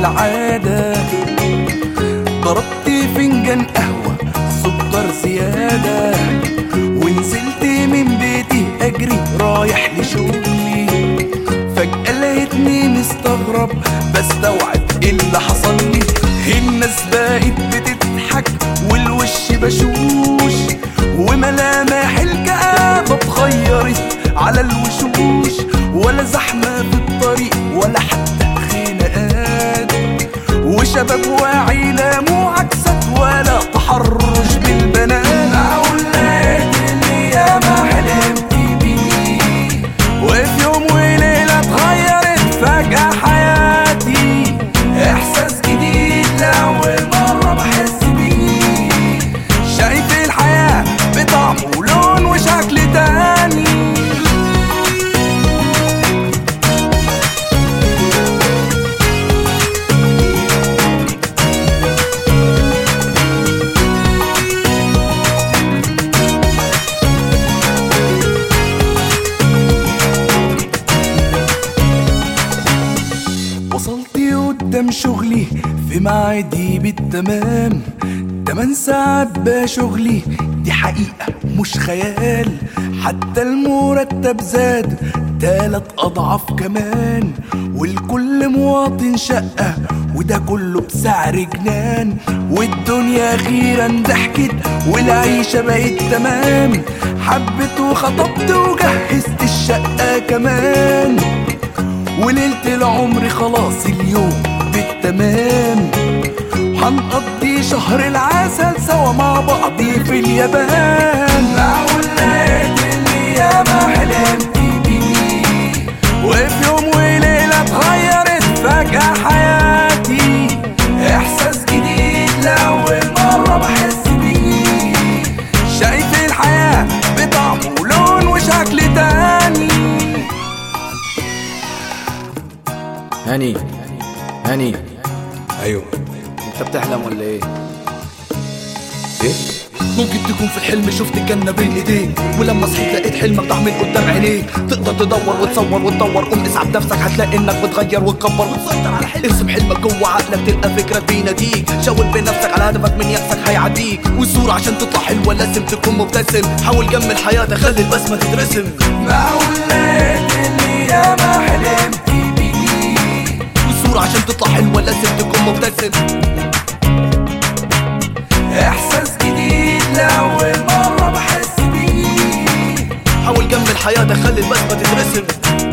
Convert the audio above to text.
كالعادة ضربت فنجان قهوة سكر زيادة ونزلت من بيتي أجري رايح لشغلي فجأة لقيتني مستغرب بستوعب إيه اللي حصل لي الناس بقت بتضحك والوش بشوش وملامح الكآبة اتغيرت على الوشوش ولا زحمة في الطريق ولا حتى خناقات وشباب واعي لا معاكسات ولا تحرش بالبنات معقول لقيت اللي ياما حلمت بيه وفي يوم وليلة اتغيرت فجأة حياتي إحساس جديد لأول مرة بحس بيه شايف الحياة بطعم ولون وشكل تاني وصلت قدام شغلي في ميعادي بالتمام تمن ساعات بشغلي دي حقيقة مش خيال حتى المرتب زاد تلات أضعاف كمان والكل مواطن شقة وده كله بسعر جنان والدنيا أخيرا ضحكت والعيشة بقت تمام حبت وخطبت وجهزت الشقة كمان وليلة العمر خلاص اليوم بالتمام هنقضي شهر العسل سوا مع بعض في اليابان معقول لقيت اللي ياما حلمت بيه وفي يوم وليلة اتغيرت فجأة حياتي إحساس جديد لأول مرة بحس بيه شايف الحياة بطعم ولون وشكل تاني هاني هاني ايوه انت بتحلم ولا ايه؟ ايه ممكن تكون في الحلم شفت الجنة بين ايديك ولما صحيت لقيت حلمك ضاع من قدام عينيك تقدر تدور وتصور وتدور قوم اسعى بنفسك هتلاقي انك بتغير وتكبر وتسيطر على حلمك ارسم حلمك جوه عقلك تلقى فكرك بيناديك شاور بنفسك على هدفك من يأسك هيعديك والصورة عشان تطلع حلوة لازم تكون مبتسم حاول جمل حياتك خلي البسمة تترسم معقول لقيت اللي ياما حلمت بيه والصورة عشان تطلع حلوة لازم تكون مبتسم احساس جديد لاول مره بحس بيه حاول جمل حياتك خلي البسمه تترسم